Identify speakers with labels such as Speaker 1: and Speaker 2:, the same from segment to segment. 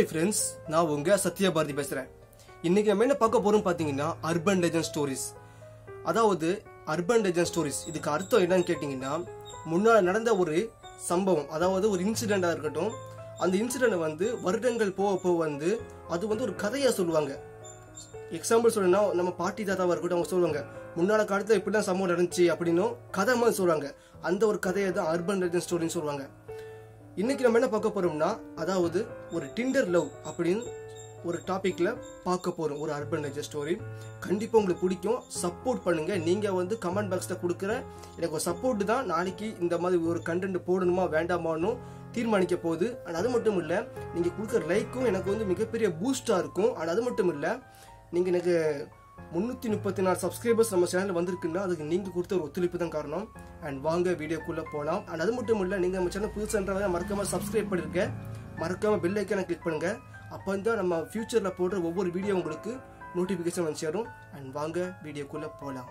Speaker 1: friends நான் உங்க சத்யபாரதி பேசுறேன் இன்னைக்கு நம்ம என்ன பார்க்க போறோம் பாத்தீங்கன்னா அர்பன் லெஜண்ட் ஸ்டோரிஸ் அதாவது அர்பன் லெஜண்ட் ஸ்டோரிஸ் இதுக்கு அர்த்தம் என்னன்னு கேட்டிங்கன்னா முன்னால் நடந்த ஒரு சம்பவம் அதாவது ஒரு இன்சிடெண்டா இருக்கட்டும் அந்த இன்சிடென்ட் வந்து வருடங்கள் போக போக வந்து அது வந்து ஒரு கதையா சொல்லுவாங்க எக்ஸாம்பிள் சொல்லணும்னா நம்ம பாட்டி தாத்தாவா இருக்கட்டும் அவங்க சொல்லுவாங்க முன்னால காலத்துல இப்படிலாம் சம்பவம் நடந்துச்சு அப்படின்னும் கதை மாதிரி சொல்லுவாங்க அந்த ஒரு கதையை தான் அர்பன் லெஜண்ட் ஸ்டோரின்னு சொல்லுவாங்க இன்னைக்கு நம்ம என்ன பார்க்க போறோம்னா அதாவது ஒரு டிண்டர் லவ் அப்படின்னு ஒரு டாபிக்ல பார்க்க போறோம் ஒரு அர்பன் லெஜண்ட் ஸ்டோரி கண்டிப்பா உங்களுக்கு பிடிக்கும் சப்போர்ட் பண்ணுங்க நீங்க வந்து கமெண்ட் பாக்ஸ்ல கொடுக்குற எனக்கு ஒரு சப்போர்ட் தான் நாளைக்கு இந்த மாதிரி ஒரு கண்டென்ட் போடணுமா வேண்டாமான்னு தீர்மானிக்க போகுது அண்ட் அது மட்டும் இல்ல நீங்க கொடுக்குற லைக்கும் எனக்கு வந்து மிகப்பெரிய பூஸ்டா இருக்கும் அண்ட் அது மட்டும் இல்ல நீங்க எனக்கு முன்னூத்தி முப்பத்தி நாலு சப்ஸ்கிரைபர்ஸ் நம்ம சேனல் வந்திருக்குன்னா அதுக்கு நீங்க கொடுத்த ஒரு ஒத்துழைப்பு தான் காரணம் அண்ட் வாங்க வீடியோக்குள்ள போலாம் அண்ட் அது மட்டும் இல்ல நீங்க நம்ம சேனல் புதுசுன்றவங்க மறக்காம சப்ஸ்கிரைப் பண்ணிருங்க மறக்காம பெல் ஐக்கான கிளிக் பண்ணுங்க அப்போ தான் நம்ம ஃபியூச்சர்ல போடுற ஒவ்வொரு வீடியோ உங்களுக்கு நோட்டிபிகேஷன் வந்து சேரும் அண்ட் வாங்க வீடியோக்குள்ள போலாம்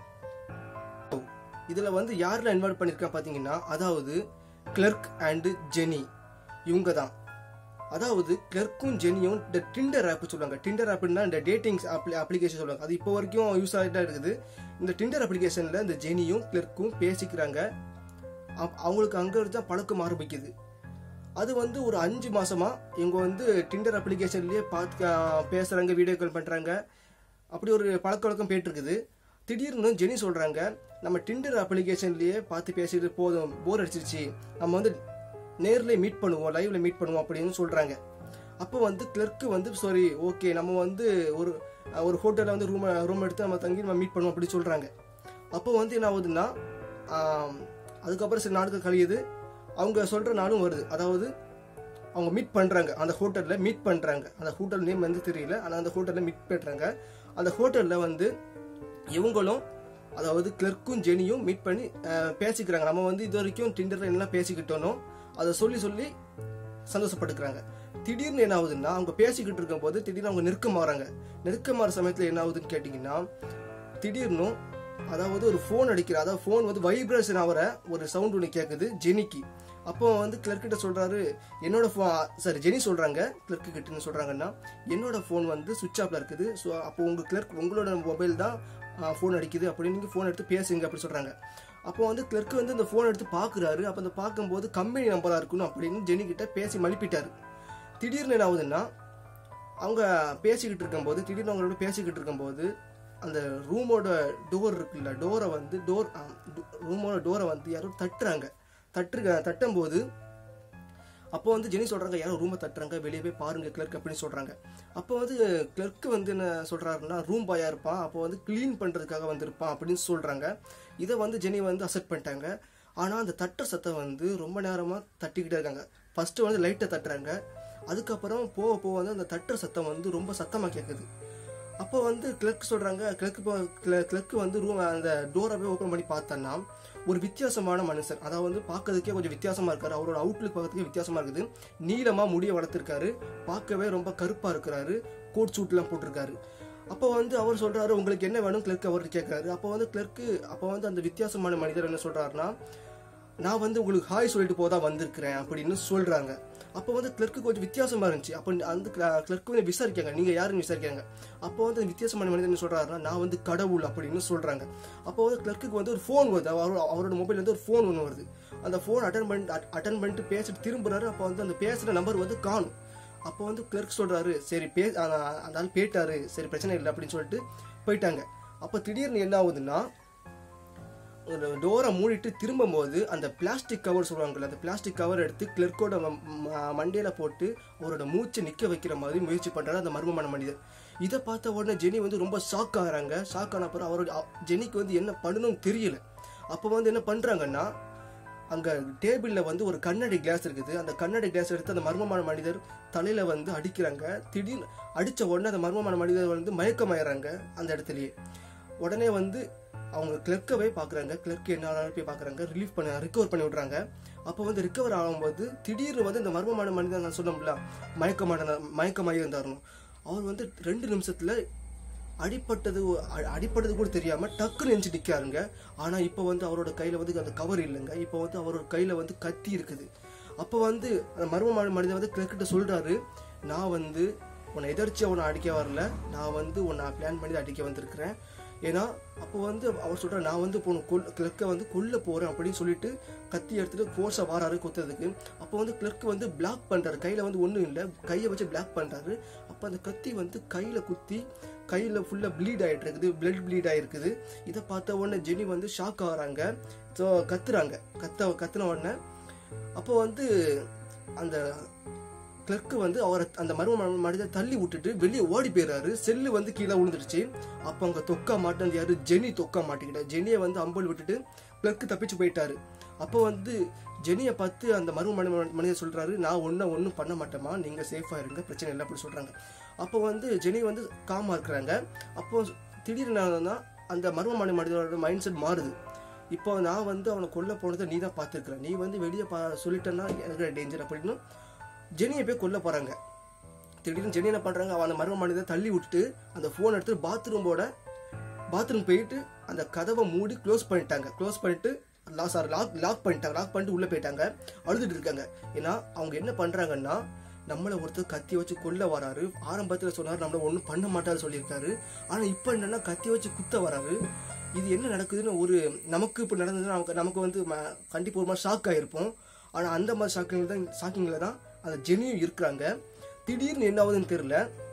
Speaker 1: இதுல வந்து யாரெல்லாம் இன்வால்வ் பண்ணிருக்கேன் பாத்தீங்கன்னா அதாவது கிளர்க் அண்ட் ஜெனி இவங்க தான் அதாவது கிளர்க்கும் ஜெனியும் இந்த டிண்டர் ஆப் சொல்லுவாங்க டிண்டர் ஆப்னா இந்த டேட்டிங் அப்ளிகேஷன் சொல்லுவாங்க அது இப்போ வரைக்கும் யூஸ் ஆகிட்டா இருக்குது இந்த டிண்டர் அப்ளிகேஷன்ல இந்த ஜெனியும் கிளர்க்கும் பேசிக்கிறாங்க அவ- அவங்களுக்கு அங்க இருந்து தான் பழக்கம் ஆரம்பிக்குது அது வந்து ஒரு அஞ்சு மாசமா இவங்க வந்து டிண்டர் அப்ளிகேஷன்லயே பார்த்து அஹ், பேசுறாங்க வீடியோ கால் பண்றாங்க அப்படி ஒரு பழக்க வழக்கம் போயிட்டு இருக்குது திடீர்னு ஜெனி சொல்றாங்க நம்ம டிண்டர் அப்ளிகேஷன்லயே பார்த்து பேசிட்டு போதும் போர் அடிச்சிருச்சு நம்ம வந்து நேர்ல மீட் பண்ணுவோம் லைவ்ல மீட் பண்ணுவோம் அப்படின்னு சொல்றாங்க அப்போ வந்து கிளர்க்கு வந்து சாரி ஓகே நம்ம வந்து ஒரு அஹ், ஒரு ஹோட்டல்ல வந்து ரூம் ரூம் எடுத்து நம்ம தங்கி நம்ம மீட் பண்ணுவோம் அப்படி சொல்றாங்க அப்போ வந்து என்ன ஆகுதுன்னா ஆம், அதுக்கப்புறம் சில நாட்கள் கழியுது அவங்க சொல்ற நாளும் வருது அதாவது அவங்க மீட் பண்றாங்க அந்த ஹோட்டல்ல மீட் பண்றாங்க அந்த ஹோட்டல் நேம் வந்து தெரியல ஆனா அந்த ஹோட்டல்ல மீட் பண்றாங்க அந்த ஹோட்டல்ல வந்து இவங்களும் அதாவது கிளர்க்கும் ஜெனியும் மீட் பண்ணி அஹ், பேசிக்கிறாங்க நம்ம வந்து இது வரைக்கும் டிண்டர்ல என்ன பேசிக்கிட்டோனோ அதை சொல்லி சொல்லி சந்தோஷப்பட்டுக்கிறாங்க திடீர்னு என்ன ஆகுதுன்னா அவங்க பேசிக்கிட்டு இருக்கும்போது திடீர்னு அவங்க நெருக்கமாகறாங்க நெருக்கமாற சமயத்துல என்ன ஆகுதுன்னு கேட்டிங்கன்னா திடீர்னு அதாவது ஒரு ஃபோன் அடிக்கிற அதாவது ஃபோன் வந்து வைப்ரேஷன் ஆகிற ஒரு சவுண்ட் ஒன்று கேட்குது ஜெனிக்கு அப்போ வந்து கிளர்க் கிட்ட சொல்றாரு என்னோட ஃபோ சாரி ஜெனி சொல்றாங்க கிளர்க்கு கிட்டன்னு சொல்றாங்கன்னா என்னோட ஃபோன் வந்து சுவிட்ச் ஆஃப்ல இருக்குது ஸோ அப்போ உங்க கிளர்க் உங்களோட மொபைல் தான் ஃபோன் அடிக்குது அப்படின்னு நீங்க ஃபோன் எடுத்து பேசுங்க அப்படி சொல்றாங்க அப்போ வந்து கிளர்க் வந்து அந்த ஃபோன் எடுத்து பார்க்குறாரு அப்போ அந்த பார்க்கும்போது கம்பெனி நம்பரா இருக்கணும் அப்படின்னு ஜெனி கிட்ட பேசி மழுப்பிட்டாரு திடீர்னு என்ன ஆகுதுன்னா அவங்க பேசிக்கிட்டு இருக்கும்போது திடீர்னு அவங்களோட பேசிக்கிட்டு இருக்கும்போது அந்த ரூமோட டோர் இருக்குல்ல டோரை வந்து டோர் ரூமோட டோரை வந்து யாரோ தட்டுறாங்க தட்டுருக்க தட்டும்போது அப்போ வந்து ஜெனி சொல்றாங்க யாரோ ரூமை தட்டுறாங்க வெளியே போய் பாருங்க கிளர்க் அப்படின்னு சொல்றாங்க அப்போ வந்து கிளர்க் வந்து என்ன சொல்றாருன்னா ரூம் பாயா இருப்பான் அப்போ வந்து க்ளீன் பண்றதுக்காக வந்திருப்பான் அப்படின்னு சொல்றாங்க இதை வந்து ஜெனி வந்து அக்செப்ட் பண்ணிட்டாங்க ஆனா அந்த தட்டுற சத்தம் வந்து ரொம்ப நேரமா தட்டிக்கிட்டே இருக்காங்க ஃபர்ஸ்ட் வந்து லைட்டை தட்டுறாங்க அதுக்கப்புறம் போக போக வந்து அந்த தட்டுற சத்தம் வந்து ரொம்ப சத்தமா கேட்குது அப்போ வந்து கிளர்க் சொல்றாங்க கிளர்க் கிளர்க் வந்து ரூம் அந்த டோரை போய் ஓப்பன் பண்ணி பார்த்தோன்னா ஒரு வித்தியாசமான மனுஷன் அதாவது வந்து பார்க்கறதுக்கே கொஞ்சம் வித்தியாசமா இருக்காரு அவரோட அவுட்லுக் பார்க்கறதுக்கே வித்தியாசமா இருக்குது நீளமா முடிய வளர்த்துருக்காரு பார்க்கவே ரொம்ப கருப்பா இருக்கிறாரு கோட் சூட்லாம் போட்டிருக்காரு அப்போ வந்து அவர் சொல்றாரு உங்களுக்கு என்ன வேணும் கிளர்க் அவர் கேட்கறாரு அப்போ வந்து கிளர்க்கு அப்போ வந்து அந்த வித்தியாசமான மனிதர் என்ன சொல்றாருன்னா நான் வந்து உங்களுக்கு ஹாய் சொல்லிட்டு போதா வந்திருக்கிறேன் அப்படின்னு சொல்றாங்க அப்போ வந்து கிளர்க்கு கொஞ்சம் வித்தியாசமா இருந்துச்சு அப்போ அந்த கிளர்க்கு வந்து விசாரிக்காங்க நீங்க யாருன்னு விசாரிக்காங்க அப்போ வந்து அந்த வித்தியாசமான மனிதன் என்ன சொல்றாருன்னா நான் வந்து கடவுள் அப்படின்னு சொல்றாங்க அப்போ வந்து கிளர்க்குக்கு வந்து ஒரு ஃபோன் வருது அவரோட அவரோட மொபைல் வந்து ஒரு ஃபோன் ஒன்று வருது அந்த ஃபோன் அட்டன் பண்ணிட்டு அட்டன் பண்ணிட்டு பேசிட்டு திரும்புறாரு அப்போ வந்து அந்த பேசுற நம்பர் வந்து காணும் அப்போ வந்து கிளர்க் சொல்றாரு சரி பே அந்த அந்த ஆள் போயிட்டாரு சரி பிரச்சனை இல்லை அப்படின்னு சொல்லிட்டு போயிட்டாங்க அப்போ திடீர்னு என்ன ஆகுதுன்னா ஒரு டோரை மூடிட்டு திரும்பும்போது அந்த பிளாஸ்டிக் கவர் சொல்லுவாங்கல்ல அந்த பிளாஸ்டிக் கவர் எடுத்து கிளர்க்கோட மண்டையில போட்டு அவரோட மூச்சை நிக்க வைக்கிற மாதிரி முயற்சி பண்றாரு அந்த மர்மமான மனிதர் இதை பார்த்த உடனே ஜெனி வந்து ரொம்ப ஷாக் ஆகுறாங்க ஷாக் ஆன அப்புறம் அவரோட அ- ஜெனிக்கு வந்து என்ன பண்ணணும்னு தெரியல அப்போ வந்து என்ன பண்றாங்கன்னா அங்க டேபிள்ல வந்து ஒரு கண்ணாடி கிளாஸ் இருக்குது அந்த கண்ணாடி கிளாஸ் எடுத்து அந்த மர்மமான மனிதர் தலையில வந்து அடிக்கிறாங்க திடீர்னு அடிச்ச உடனே அந்த மர்மமான மனிதர் வந்து மயக்கமாயிறாங்க அந்த இடத்துலயே உடனே வந்து அவங்க கிளர்க்கவே பார்க்குறாங்க கிளர்க் என்ன ஆனாலும் போய் பார்க்குறாங்க ரிலீஃப் பண்ண ரிகவர் பண்ணி விட்றாங்க அப்போ வந்து ரிகவர் ஆகும்போது திடீர்னு வந்து இந்த மர்மமான மனிதன் நான் சொன்னோம்ல மயக்கமான மயக்கமாகி இருந்தாருன்னு அவர் வந்து ரெண்டு நிமிஷத்துல அடிப்பட்டது அ- அடிப்பட்டது கூட தெரியாம டக்குன்னு எஞ்சி நிக்காருங்க ஆனா இப்போ வந்து அவரோட கையில வந்து அந்த கவர் இல்லைங்க இப்போ வந்து அவரோட கையில வந்து கத்தி இருக்குது அப்போ வந்து அந்த மர்மமான மனிதன் வந்து கிளர்க்கிட்ட சொல்றாரு நான் வந்து உன்னை எதிர்ச்சியாக உன்னை அடிக்க வரல நான் வந்து உன்னை பிளான் பண்ணி அடிக்க வந்திருக்கிறேன் ஏன்னா அப்போ வந்து அவர் சொல்கிறார் நான் வந்து இப்போ கொல் கிளர்க்கை வந்து கொல்ல போகிறேன் அப்படின்னு சொல்லிட்டு கத்தி எடுத்துட்டு ஃபோர்ஸாக வாராரு குத்துறதுக்கு அப்போ வந்து கிளர்க் வந்து பிளாக் பண்ணுறாரு கையில் வந்து ஒன்றும் இல்லை கையை வச்சு பிளாக் பண்ணுறாரு அப்போ அந்த கத்தி வந்து கையில் குத்தி கையில் ஃபுல்லாக ப்ளீட் ஆகிட்டு இருக்குது பிளட் ப்ளீட் ஆகிருக்குது இதை பார்த்த உடனே ஜெனி வந்து ஷாக் ஆகுறாங்க ஸோ கத்துறாங்க கத்த கத்துன உடனே அப்போ வந்து அந்த கிளர்க்கு வந்து அவரை அந்த மர்ம மனிதர் தள்ளி விட்டுட்டு வெளியே ஓடி போயிடுறாரு செல்லு வந்து கீழே விழுந்துருச்சு அப்போ அங்கே தொக்கா மாட்டேன் யாரு ஜெனி தொக்கா மாட்டிக்கிட்டா ஜெனியை வந்து அம்பல் விட்டுட்டு கிளர்க்கு தப்பிச்சு போயிட்டாரு அப்போ வந்து ஜெனியை பார்த்து அந்த மர்ம மனி- மனிதர் சொல்றாரு நான் ஒன்றும் ஒன்றும் பண்ண மாட்டேமா நீங்கள் சேஃபாக இருங்க பிரச்சனை இல்லை அப்படி சொல்கிறாங்க அப்போ வந்து ஜெனி வந்து காமாக இருக்கிறாங்க அப்போ திடீர்னு தான் அந்த மர்ம மனி மனிதரோட மைண்ட் செட் மாறுது இப்போ நான் வந்து அவனை கொல்ல போனதை நீ தான் பார்த்துருக்குற நீ வந்து வெளியே பா சொல்லிட்டேன்னா எனக்கு டேஞ்சர் அப்படின்னு ஜெனியை போய் கொல்ல போகிறாங்க திடீர்னு ஜெனி என்ன பண்ணுறாங்க அவன் அந்த மர்ம மனிதரை தள்ளி விட்டுட்டு அந்த ஃபோன் எடுத்து பாத்ரூமோட பாத்ரூம் போயிட்டு அந்த கதவை மூடி க்ளோஸ் பண்ணிட்டாங்க க்ளோஸ் பண்ணிட்டு லா- சாரி லாக் லாக் பண்ணிட்டாங்க லாக் பண்ணிட்டு உள்ளே போயிட்டாங்க அழுதுட்டு இருக்காங்க ஏன்னா அவங்க என்ன பண்ணுறாங்கன்னா நம்மளை ஒருத்தர் கத்தி வச்சு கொல்ல வராரு ஆரம்பத்தில் சொன்னார் நம்மள ஒன்றும் பண்ண மாட்டாரு சொல்லியிருக்காரு ஆனால் இப்போ என்னன்னா கத்தி வச்சு குத்த வராரு இது என்ன நடக்குதுன்னு ஒரு நமக்கு இப்போ நடந்ததுன்னா நமக்கு நமக்கு வந்து ம- கண்டிப்பா ஒரு மாதிரி ஷாக் ஆகிருப்போம் ஆனால் அந்த மாதிரி ஷாக்கிங் தான் ஷாக்கிங்கில் தான் அந்த ஜெனியும் இருக்கிறாங்க திடீர்னு என்ன ஆகுதுன்னு தெரியல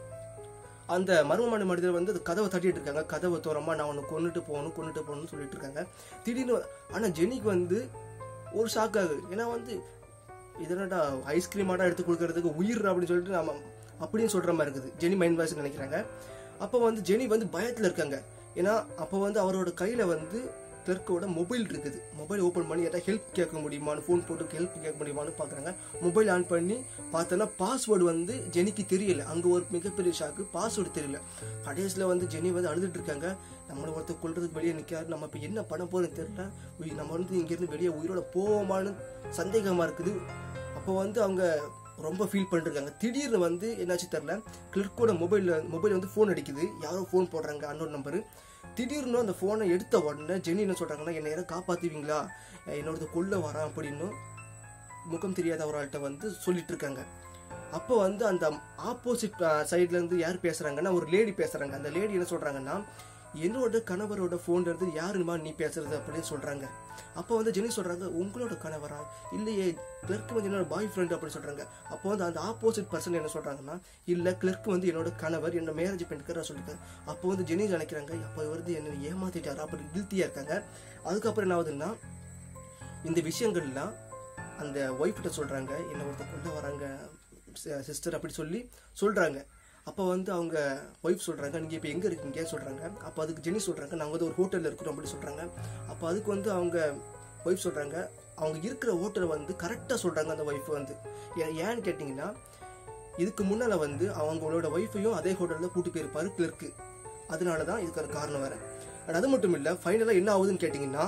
Speaker 1: அந்த மர்மமான மனிதர் வந்து அந்த கதவை தட்டிட்டு இருக்காங்க கதவை தோறமா நான் உன்னை கொண்டுட்டு போகணும் கொண்டுட்டு போகணும்னு சொல்லிட்டு இருக்காங்க திடீர்னு ஆனா ஜெனிக்கு வந்து ஒரு ஷாக் ஆகுது ஏன்னா வந்து இதனடா ஐஸ்கிரீமாடா எடுத்து கொடுக்கறதுக்கு உயிர் அப்படின்னு சொல்லிட்டு நாம அப்படின்னு சொல்ற மாதிரி இருக்குது ஜெனி மைண்ட் வாய்ஸ் நினைக்கிறாங்க அப்போ வந்து ஜெனி வந்து பயத்துல இருக்காங்க ஏன்னா அப்போ வந்து அவரோட கையில வந்து கிளர்க்கோட மொபைல் இருக்குது மொபைல் ஓப்பன் பண்ணி ஏதாவது ஹெல்ப் கேட்க முடியுமான்னு ஃபோன் போட்டு ஹெல்ப் கேட்க முடியுமான்னு பார்க்குறாங்க மொபைல் ஆன் பண்ணி பார்த்தோன்னா பாஸ்வேர்டு வந்து ஜெனிக்கு தெரியல அங்கே ஒரு மிகப்பெரிய ஷாக்கு பாஸ்வேர்டு தெரியல கடைசியில் வந்து ஜெனி வந்து அழுதுட்டு இருக்காங்க நம்மளை ஒருத்தர் கொல்றதுக்கு வெளியே நிற்காரு நம்ம இப்போ என்ன பண்ண போறோம்னு தெரியல உய், நம்ம வந்து இங்கேருந்து வெளியே உயிரோட போவோமான்னு சந்தேகமாக இருக்குது அப்போ வந்து அவங்க ரொம்ப ஃபீல் பண்ணிருக்காங்க திடீர்னு வந்து என்னாச்சு தெரில கிளர்க்கோட மொபைல் மொபைல் வந்து ஃபோன் அடிக்குது யாரோ ஃபோன் போடுறாங்க அன்னோன் நம்பரு திடீர்னு அந்த ஃபோனை எடுத்த உடனே ஜெனி என்ன சொல்கிறாங்கன்னா என்னை யாரும் காப்பாற்றுவீங்களா என்னோடது கொல்ல வரான் அப்படின்னு முகம் தெரியாத ஒரு ஆள்கிட்ட வந்து சொல்லிட்டு இருக்காங்க அப்போ வந்து அந்த ஆப்போசிட் சைட்ல இருந்து யார் பேசுறாங்கன்னா ஒரு லேடி பேசுறாங்க அந்த லேடி என்ன சொல்றாங்கன்னா என்னோட கணவரோட ஃபோன்ல இருந்து யாருமா நீ பேசுறது அப்படின்னு சொல்றாங்க அப்போ வந்து ஜெனி சொல்றாங்க உங்களோட கணவரா இல்லையே கிளர்க் வந்து என்னோட பாய் ஃப்ரெண்ட் அப்படின்னு சொல்றாங்க அப்போ வந்து அந்த ஆப்போசிட் பர்சன் என்ன சொல்றாங்கன்னா இல்ல கிளர்க் வந்து என்னோட கணவர் என்னோட மேரேஜ் பண்ணிக்கிறா சொல்லிருக்காரு அப்போ வந்து ஜெனி நினைக்கிறாங்க அப்போ இவர் வந்து என்ன ஏமாத்திட்டாரு அப்படின்னு கில்ட்டியா இருக்காங்க அதுக்கப்புறம் என்ன ஆகுதுன்னா இந்த விஷயங்கள்லாம் அந்த ஒய்ஃப் கிட்ட சொல்றாங்க என்ன ஒருத்தர் கொண்டு வராங்க சிஸ்டர் அப்படி சொல்லி சொல்றாங்க அப்போ வந்து அவங்க ஒய்ஃப் சொல்றாங்க நீங்க இப்போ எங்க இருக்கீங்க சொல்றாங்க அப்போ அதுக்கு ஜெனி சொல்றாங்க நாங்க வந்து ஒரு ஹோட்டல்ல இருக்கிறோம் அப்படி சொல்றாங்க அப்போ அதுக்கு வந்து அவங்க ஒய்ஃப் சொல்றாங்க அவங்க இருக்கிற ஹோட்டலை வந்து கரெக்டாக சொல்றாங்க அந்த ஒய்ஃப் வந்து ஏன் ஏன்னு கேட்டிங்கன்னா இதுக்கு முன்னால வந்து அவங்களோட ஒய்ஃபையும் அதே ஹோட்டலில் கூட்டி போயிருப்பாரு கிளர்க்கு அதனால தான் இதுக்கான காரணம் வேற And அது மட்டும் இல்லை ஃபைனலாக என்ன ஆகுதுன்னு கேட்டிங்கன்னா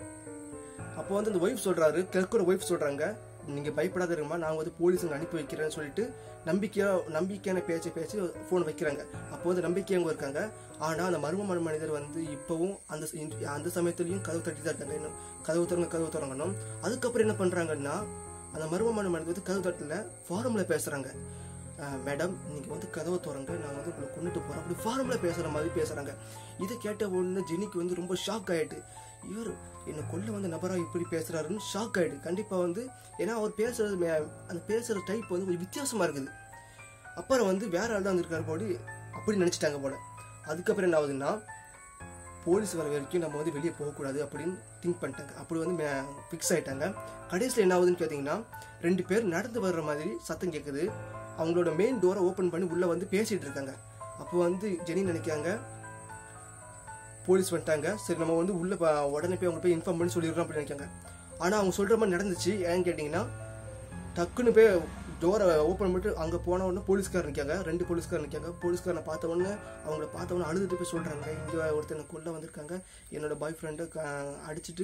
Speaker 1: அப்போ வந்து அந்த ஒய்ஃப் சொல்றாரு கிளர்க்கோட ஒய்ஃப் சொல்றாங்க நீங்க பயப்படாத இருமா நான் வந்து போலீஸுங்க அனுப்பி வைக்கிறேன்னு சொல்லிட்டு நம்பிக்கையா நம்பிக்கையான பேச்சு பேச்சு ஃபோன் வைக்கிறாங்க அப்போ வந்து நம்பிக்கையவங்க இருக்காங்க ஆனா அந்த மர்மமான மனிதர் வந்து இப்பவும் அந்த ச- அந்த சமயத்துலயும் கதவு தட்டி தான் இருக்காங்க இன்னும் கதவு திறங்க கதவு திறங்கணும் அதுக்கப்புறம் என்ன பண்றாங்கன்னா அந்த மர்மமான மனிதர் வந்து கதவு தட்டல ஃபாரம்ல பேசுறாங்க மேடம் நீங்க வந்து கதவை திறங்க நான் வந்து உங்களை கொண்டுட்டு போறேன் அப்படி ஃபார்ம்ல பேசுற மாதிரி பேசுறாங்க இதை கேட்ட உடனே ஜெனிக்கு வந்து ரொம்ப ஷாக் ஆயிட்டு இவர் என்ன கொல்ல வந்த நபரா இப்படி பேசுறாருன்னு ஷாக் ஆயிடு கண்டிப்பா வந்து ஏன்னா அவர் பேசுறது மே- அந்த பேசுற டைப் வந்து கொஞ்சம் வித்தியாசமா இருக்குது அப்புறம் வந்து வேற ஆள் தான் இருக்காரு போடி அப்படி நினைச்சிட்டாங்க போல அதுக்கப்புறம் என்ன ஆகுதுன்னா போலீஸ் வர வரைக்கும் நம்ம வந்து வெளியே போகக்கூடாது அப்படின்னு திங்க் பண்ணிட்டாங்க அப்படி வந்து ஃபிக்ஸ் ஆயிட்டாங்க கடைசியில் என்ன ஆகுதுன்னு கேட்டிங்கன்னா ரெண்டு பேர் நடந்து வர்ற மாதிரி சத்தம் கேட்குது அவங்களோட மெயின் டோரை ஓப்பன் பண்ணி உள்ளே வந்து பேசிட்டு இருக்காங்க அப்போ வந்து ஜெனி நினைக்காங்க போலீஸ் வந்துட்டாங்க சரி நம்ம வந்து உள்ள ப- உடனே போய் அவங்க போய் இன்ஃபார்ம் பண்ணி சொல்லிடுறோம் அப்படின்னு நினைக்காங்க ஆனால் அவங்க சொல்கிற மாதிரி நடந்துச்சு ஏன்னு கேட்டிங்கன்னா டக்குன்னு போய் டோரை ஓப்பன் பண்ணிட்டு அங்கே போன உடனே போலீஸ்கார் நிற்காங்க ரெண்டு போலீஸ்கார் நிற்காங்க போலீஸ்காரனை பார்த்த உடனே அவங்கள பார்த்த உடனே அழுதுட்டு போய் சொல்கிறாங்க இங்கே ஒருத்தனை கொல்ல வந்திருக்காங்க என்னோட பாய் ஃப்ரெண்டை அடிச்சிட்டு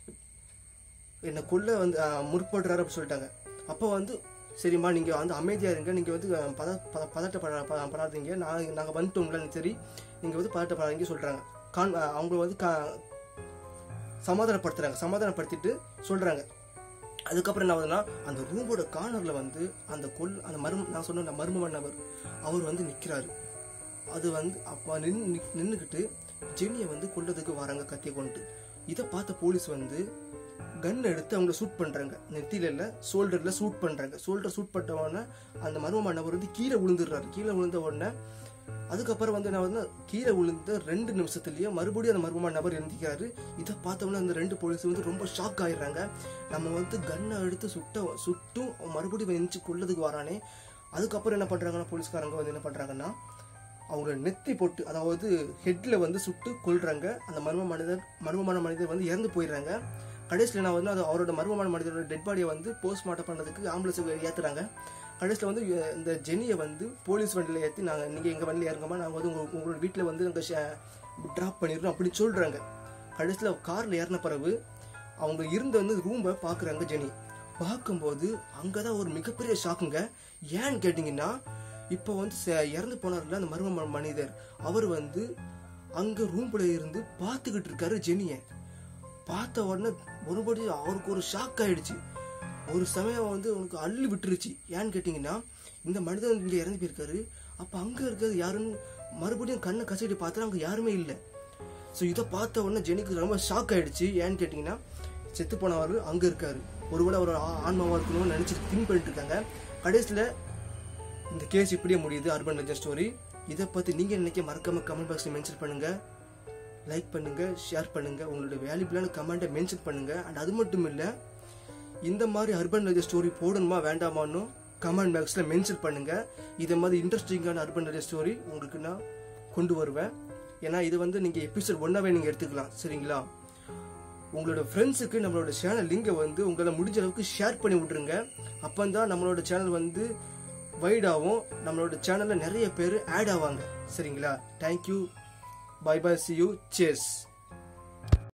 Speaker 1: என்னை கொல்ல வந்து அஹ், முற்படுறாரு அப்படின்னு சொல்லிட்டாங்க அப்போ வந்து சரிம்மா நீங்கள் வந்து அமைதியாக இருங்க நீங்கள் வந்து அஹ், பத பத பதட்டப்பட ப- படாதீங்க நான் நாங்கள் வந்துட்டோங்களா சரி நீங்கள் வந்து பதட்டப்படாதீங்க சொல்கிறாங்க கான் அஹ், அவங்க வந்து கா சமாதானப்படுத்துறாங்க சமாதானப்படுத்திட்டு சொல்கிறாங்க அதுக்கப்புறம் என்ன ஆகுதுன்னா அந்த ரூமோட கார்னர்ல வந்து அந்த கொல் அந்த மர்ம நான் சொன்ன மர்மமான நபர் அவர் வந்து நிக்கிறாரு அது வந்து அப்போ நின்று நின்றுக்கிட்டு ஜெனியை வந்து கொல்றதுக்கு வராங்க கத்தியை கொண்டு இதை பார்த்த போலீஸ் வந்து கன் எடுத்து அவங்கள ஷூட் பண்றாங்க நெத்தியில இல்ல ஷோல்டர்ல ஷூட் பண்றாங்க ஷோல்டர் ஷூட் பண்ண உடனே அந்த மர்மமான நபர் வந்து கீழே விழுந்துடுறாரு கீழே விழுந்த உடனே அதுக்கப்புறம் வந்து நான் வந்து கீழே விழுந்த ரெண்டு நிமிஷத்துலயே மறுபடியும் அந்த மர்மமான நபர் எழுந்திக்கிறாரு இதை பார்த்தோம்னா அந்த ரெண்டு போலீஸ் வந்து ரொம்ப ஷாக் ஆயிடுறாங்க நம்ம வந்து கன்னை எடுத்து சுட்ட சுட்டும் அவன் மறுபடியும் எந்திச்சு கொள்ளதுக்கு வரானே அதுக்கப்புறம் என்ன பண்றாங்கன்னா போலீஸ்காரங்க வந்து என்ன பண்றாங்கன்னா அவங்கள நெத்தி போட்டு அதாவது ஹெட்ல வந்து சுட்டு கொல்றாங்க அந்த மர்ம மனிதர் மர்மமான மனிதர் வந்து இறந்து போயிடுறாங்க கடைசியில் நான் வந்து அது அவரோட மர்மமான மனிதரோட டெட் பாடியை வந்து போஸ்ட்மார்ட்டம் பண்ணுறதுக்கு ஆம்புலன்ஸுக்கு ஏற்றுறாங்க கடைசியில் வந்து இ- இந்த ஜெனியை வந்து போலீஸ் வண்டியில் ஏற்றி நாங்கள் நீங்கள் எங்கள் வண்டியில் இறங்கம்மா நாங்கள் வந்து உங்க உங்களோட வீட்டில் வந்து நாங்கள் ட்ராப் பண்ணிடுறோம் அப்படி சொல்கிறாங்க கடைசியில் காரில் ஏறின பிறகு அவங்க இருந்த வந்து ரூமை பார்க்குறாங்க ஜெனி பார்க்கும்போது அங்கே தான் ஒரு மிகப்பெரிய ஷாக்குங்க ஏன்னு கேட்டிங்கன்னா இப்போ வந்து ச- இறந்து போனார்ல அந்த மர்ம ம- மனிதர் அவர் வந்து அங்கே ரூம்ல இருந்து பார்த்துக்கிட்டு இருக்காரு ஜெனியை பார்த்த உடனே மறுபடியும் அவருக்கு ஒரு ஷாக் ஆயிடுச்சு ஒரு சமயம் வந்து அவனுக்கு அள்ளி விட்டுருச்சு ஏன்னு கேட்டிங்கன்னா இந்த மனிதன் இங்கே இறந்து போயிருக்காரு அப்போ அங்கே இருக்கிறது யாருன்னு மறுபடியும் கண்ணை கசைட்டு பார்த்தா அங்கே யாருமே இல்லை ஸோ இதை பார்த்த உடனே ஜெனிக்கு ரொம்ப ஷாக் ஆயிடுச்சு ஏன்னு கேட்டிங்கன்னா செத்து போனவர் அங்கே இருக்காரு ஒருவேளை ஒரு ஆ- ஆன்மாவா இருக்கணும்னு நினச்சி திங்க் பண்ணிட்டு இருக்காங்க கடைசியில் இந்த கேஸ் இப்படியே முடியுது அர்பன் லெஜர் ஸ்டோரி இதை பற்றி நீங்கள் நினைக்க மறக்காம கமெண்ட் பாக்ஸில் மென்ஷன் பண்ணுங்க லைக் பண்ணுங்க ஷேர் பண்ணுங்க உங்களோட வேல்யூபிளான கமெண்ட்டை மென்ஷன் பண்ணுங்க அண்ட் அது மட்டும் இல்லை இந்த மாதிரி அர்பன் லெஜர் ஸ்டோரி போடணுமா வேண்டாமான்னு கமெண்ட் பாக்ஸில் மென்ஷன் பண்ணுங்க இதை மாதிரி இன்ட்ரெஸ்டிங்கான அர்பன் லெஜர் ஸ்டோரி உங்களுக்கு நான் கொண்டு வருவேன் ஏன்னா இது வந்து நீங்கள் எபிசோட் ஒன்றாவே நீங்கள் எடுத்துக்கலாம் சரிங்களா உங்களோட ஃப்ரெண்ட்ஸுக்கு நம்மளோட சேனல் லிங்கை வந்து உங்களால் முடிஞ்ச அளவுக்கு ஷேர் பண்ணி விட்ருங்க அப்போ தான் நம்மளோட சேனல் வந்து வைடாகும் நம்மளோட சேனலில் நிறைய பேர் ஆட் ஆவாங்க சரிங்களா thank you bye bye see you chase